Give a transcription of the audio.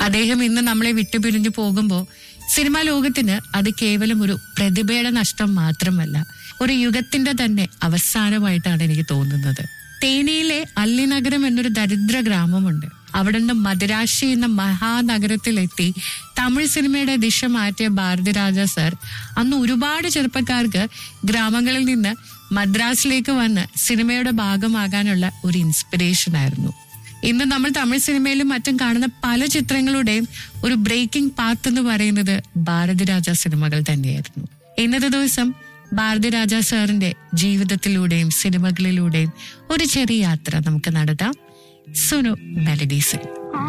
അദ്ദേഹം ഇന്ന് നമ്മളെ വിട്ടുപിരിഞ്ഞു പോകുമ്പോൾ സിനിമാ ലോകത്തിന് അത് കേവലം ഒരു പ്രതിഭയുടെ നഷ്ടം മാത്രമല്ല ഒരു യുഗത്തിന്റെ തന്നെ അവസാനമായിട്ടാണ് എനിക്ക് തോന്നുന്നത് തേനിയിലെ അല്ലിനഗരം എന്നൊരു ദരിദ്ര ഗ്രാമമുണ്ട് അവിടെ നിന്ന് മദുരാശി എന്ന മഹാനഗരത്തിലെത്തി തമിഴ് സിനിമയുടെ ദിശ മാറ്റിയ ഭാരതിരാജ സർ അന്ന് ഒരുപാട് ചെറുപ്പക്കാർക്ക് ഗ്രാമങ്ങളിൽ നിന്ന് മദ്രാസിലേക്ക് വന്ന് സിനിമയുടെ ഭാഗമാകാനുള്ള ഒരു ഇൻസ്പിറേഷൻ ആയിരുന്നു ഇന്ന് നമ്മൾ തമിഴ് സിനിമയിലും മറ്റും കാണുന്ന പല ചിത്രങ്ങളുടെയും ഒരു ബ്രേക്കിംഗ് പാത്ത് എന്ന് പറയുന്നത് ഭാരതിരാജ സിനിമകൾ തന്നെയായിരുന്നു ഇന്നത്തെ ദിവസം ഭാരതിരാജ സാറിന്റെ ജീവിതത്തിലൂടെയും സിനിമകളിലൂടെയും ഒരു ചെറിയ യാത്ര നമുക്ക് നടത്താം സുനു മെലഡീസിൽ